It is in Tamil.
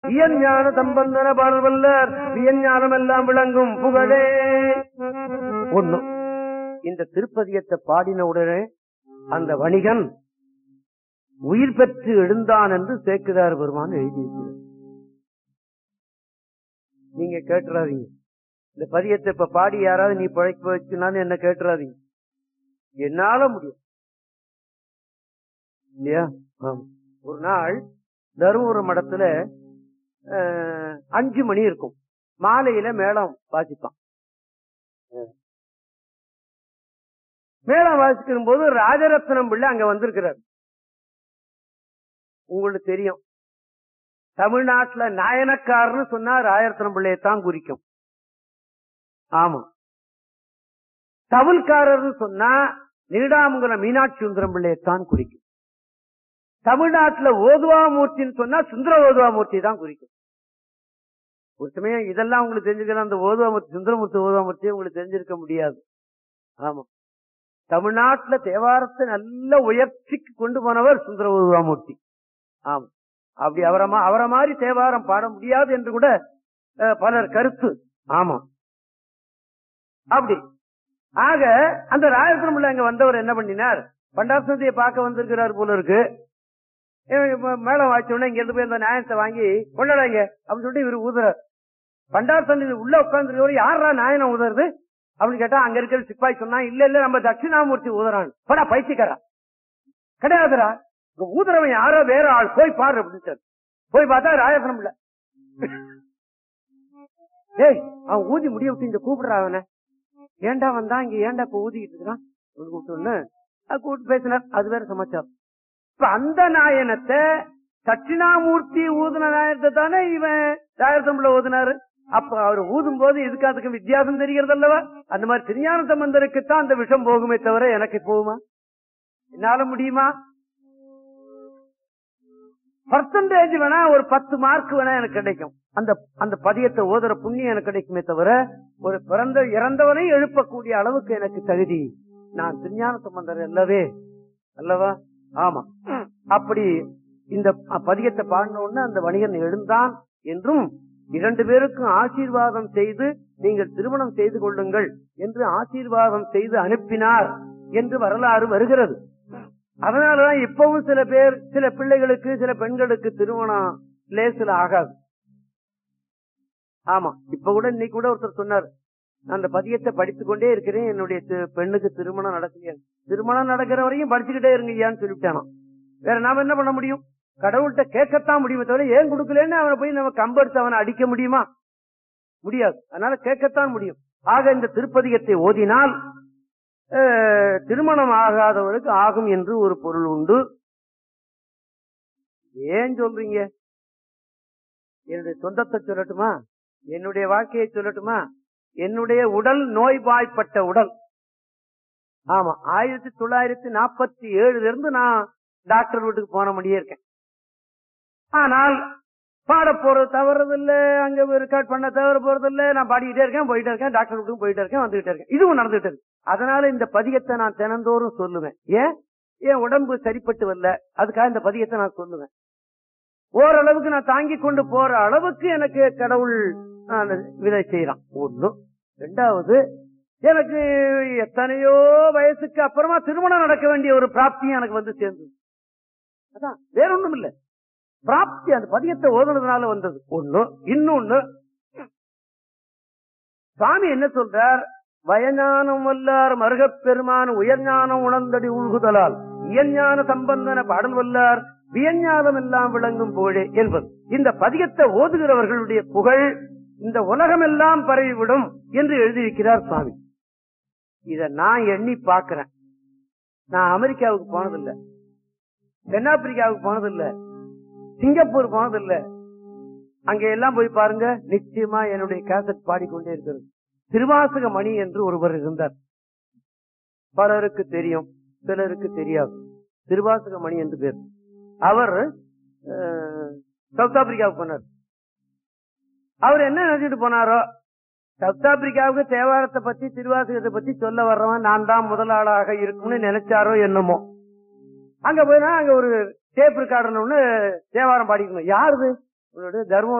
இயன் ஞான சம்பந்தன பாடல்வல்லர் இயன் ஞானம் எல்லாம் விளங்கும் புகழே ஒண்ணு இந்த திருப்பதியத்தை பாடின உடனே அந்த வணிகன் உயிர் பெற்று எழுந்தான் என்று சேக்கிரார் பெருமான் எழுதியிருக்கிறார் நீங்க கேட்டுறாதீங்க இந்த பதியத்தை இப்ப பாடி யாராவது நீ பழைக்க வச்சுனாலும் என்ன கேட்டுறாதீங்க என்னால முடியும் இல்லையா ஆமா. ஒரு நாள் தருமபுரம் மடத்துல அஹ், அஞ்சு மணி இருக்கும் மாலையில மேளம் வாசிப்பான் அஹ். மேளம் வாசிக்கும் போது ராஜரத்னம் பிள்ளை அங்க வந்திருக்கிறார் உங்களுக்கு தெரியும் தமிழ்நாட்டுல நாயனக்காரன்னு சொன்னா ராஜரத்னம் பிள்ளையத்தான் குறிக்கும் ஆமா தவில்காரர்னு சொன்னா நீடாமங்கலம் மீனாட்சி சுந்தரம் பிள்ளையத்தான் குறிக்கும் தமிழ்நாட்டுல ஓதுவாமூர்த்தின்னு சொன்னா சுந்தர ஓதுவாமூர்த்தி தான் குறிக்கும் ஒரு சமயம் இதெல்லாம் உங்களுக்கு தெரிஞ்சுக்கலாம் அந்த ஓதுவாமூர்த்தி சுந்தரமூர்த்தி ஓதுவாமூர்த்தி உங்களுக்கு தெரிஞ்சிருக்க முடியாது ஆமா தமிழ்நாட்டுல தேவாரத்தை நல்ல உயர்ச்சிக்கு கொண்டு போனவர் சுந்தர ஓதுவாமூர்த்தி ஆமா அப்படி அவரை மா- அவரை மாதிரி தேவாரம் பாட முடியாது என்று கூட அஹ், பலர் கருத்து ஆமா அப்படி ஆக அந்த ராயபுரம் உள்ள அங்க வந்தவர் என்ன பண்ணினார் பண்டாசதியை பார்க்க வந்திருக்கிறார் போல இருக்கு இவன் இப்ப மேளம் வாய்ச்ச உடனே இங்க இருந்து போய் அந்த நியாயத்தை வாங்கி கொண்டாடாங்க அப்படின்னு சொல்லிட்டு இவர் ஊதுறார் பண்டார் சந்தி உள்ள உட்கார்ந்து யாரா நாயனம் ஊதுறது அப்படின்னு கேட்டா அங்க இருக்கிற சிப்பாய் சொன்னா இல்ல இல்ல நம்ம தட்சிணாமூர்த்தி ஊதுறான் படா பைத்தியக்காரா கிடையாதுடா இங்க ஊதுறவன் யாரோ வேற ஆள் போய் பாரு அப்படின்னு போய் பார்த்தா ராயசனம் இல்ல ஏய் அவன் ஊதி முடிய விட்டு இங்க கூப்பிடுறா அவனை ஏன்டா வந்தா இங்க ஏன்டா இப்ப ஊதிக்கிட்டு இருக்கிறான் அப்படின்னு கூப்பிட்டோன்னு அது கூப்பிட்டு பேசினார் அது வேற சமாச்சாரம் இப்ப அந்த நாயனத்தை தட்சிணாமூர்த்தி ஊதுன நாயனத்தை தானே இவன் ராயசம்பள ஊதுனாரு அப்ப அவர் ஊதும் போது இதுக்கு அதுக்கு வித்தியாசம் தெரிகிறது அல்லவா அந்த மாதிரி திருஞான சம்பந்தருக்குத்தான் அந்த விஷம் போகுமே தவிர எனக்கு போகுமா என்னால முடியுமா பர்சன்டேஜ் வேணா ஒரு பத்து மார்க் வேணா எனக்கு கிடைக்கும் அந்த அந்த பதியத்தை ஓதுற புண்ணியம் எனக்கு கிடைக்குமே தவிர ஒரு பிறந்த இறந்தவனை எழுப்பக்கூடிய அளவுக்கு எனக்கு தகுதி நான் திருஞான சம்பந்தர் அல்லவே அல்லவா ஆமா அப்படி இந்த பதியத்தை பாடின உடனே அந்த வணிகன் எழுந்தான் என்றும் இரண்டு பேருக்கும் ஆசீர்வாதம் செய்து நீங்கள் திருமணம் செய்து கொள்ளுங்கள் என்று ஆசீர்வாதம் செய்து அனுப்பினார் என்று வரலாறு வருகிறது அதனாலதான் இப்பவும் சில பேர் சில பிள்ளைகளுக்கு சில பெண்களுக்கு திருமணம் லேசில் ஆகாது ஆமா இப்ப கூட இன்னைக்கு கூட ஒருத்தர் சொன்னார் நான் அந்த பதியத்தை படித்துக் கொண்டே இருக்கிறேன் என்னுடைய தி- பெண்ணுக்கு திருமணம் நடக்கலையா திருமணம் நடக்கிற வரையும் படிச்சுக்கிட்டே இருங்க ஐயான்னு சொல்லிவிட்டானோ வேற நாம என்ன பண்ண முடியும் கடவுள்கிட்ட கேட்கத்தான் முடியுமே தவிர ஏன் கொடுக்கலன்னு அவனை போய் நம்ம கம்பெடுத்து அவனை அடிக்க முடியுமா முடியாது அதனால கேட்கத்தான் முடியும் ஆக இந்த திருப்பதிகத்தை ஓதினால் அஹ், திருமணம் ஆகாதவருக்கு ஆகும் என்று ஒரு பொருள் உண்டு ஏன் சொல்றீங்க என்னுடைய சொந்தத்தை சொல்லட்டுமா என்னுடைய வாழ்க்கையை சொல்லட்டுமா என்னுடைய உடல் நோய்வாய்ப்பட்ட உடல் ஆமா ஆயிரத்தி தொள்ளாயிரத்தி நாற்பத்தி ஏழுல இருந்து நான் டாக்டர் வீட்டுக்கு போன முடியே இருக்கேன் ஆனால் பாட போறது தவறது இல்ல அங்க ரெக்கார்ட் பண்ண தவற போறது இல்ல நான் பாடிக்கிட்டே இருக்கேன் போயிட்டே இருக்கேன் டாக்டர் வீட்டுக்கு போயிட்டே இருக்கேன் வந்துகிட்டே இருக்கேன் இதுவும் நடந்துட்டு இருக்கு அதனால இந்த பதியத்தை நான் தினந்தோறும் சொல்லுவேன் ஏன் என் உடம்பு சரிப்பட்டு வரல அதுக்காக இந்த பதியத்தை நான் சொல்லுவேன் ஓரளவுக்கு நான் தாங்கி கொண்டு போற அளவுக்கு எனக்கு கடவுள் ஆஹ், விதை செய்யறான் ஒண்ணு ரெண்டாவது எனக்கு எத்தனையோ வயசுக்கு அப்புறமா திருமணம் நடக்க வேண்டிய ஒரு பிராப்தியும் எனக்கு வந்து சேர்ந்தது அதான் வேற ஒண்ணும் இல்ல பிராப்தி அந்த பதியத்தை ஓதுனதுனால வந்தது ஒண்ணு இன்னொன்னு சுவாமி என்ன சொல்றார் வயஞானம் வல்லார் மருகப் பெருமான் உயர்ஞானம் உணர்ந்தடி உள்குதலால் இயஞ்ஞான சம்பந்தன பாடல் வல்லார் வியஞ்ஞானம் எல்லாம் விளங்கும் புகழே என்பது இந்த பதியத்தை ஓதுகிறவர்களுடைய புகழ் இந்த உலகம் எல்லாம் பரவிவிடும் என்று எழுதியிருக்கிறார் சுவாமி இத நான் எண்ணி பார்க்கிறேன் நான் அமெரிக்காவுக்கு போனதில்லை தென்னாப்பிரிக்காவுக்கு போனதில்லை சிங்கப்பூர் போனதில்லை அங்க எல்லாம் போய் பாருங்க நிச்சயமா என்னுடைய கேசட் பாடிக்கொண்டே இருக்கிறது திருவாசக மணி என்று ஒருவர் இருந்தார் பலருக்கு தெரியும் சிலருக்கு தெரியாது திருவாசக மணி என்று பேர் அவர் அஹ், சவுத் ஆப்பிரிக்காவுக்கு போனார் அவர் என்ன நினைச்சிட்டு போனாரோ சவுத் ஆப்பிரிக்காவுக்கு தேவாரத்தை பத்தி திருவாசகத்தை பத்தி சொல்ல வர்றவன் நான் தான் முதலாளாக இருக்கும்னு நினைச்சாரோ என்னமோ அங்க போயினா அங்க ஒரு டேப் ரெக்கார்டர் ஒண்ணு தேவாரம் பாடிக்கணும் யாருது உங்களுடைய தர்ம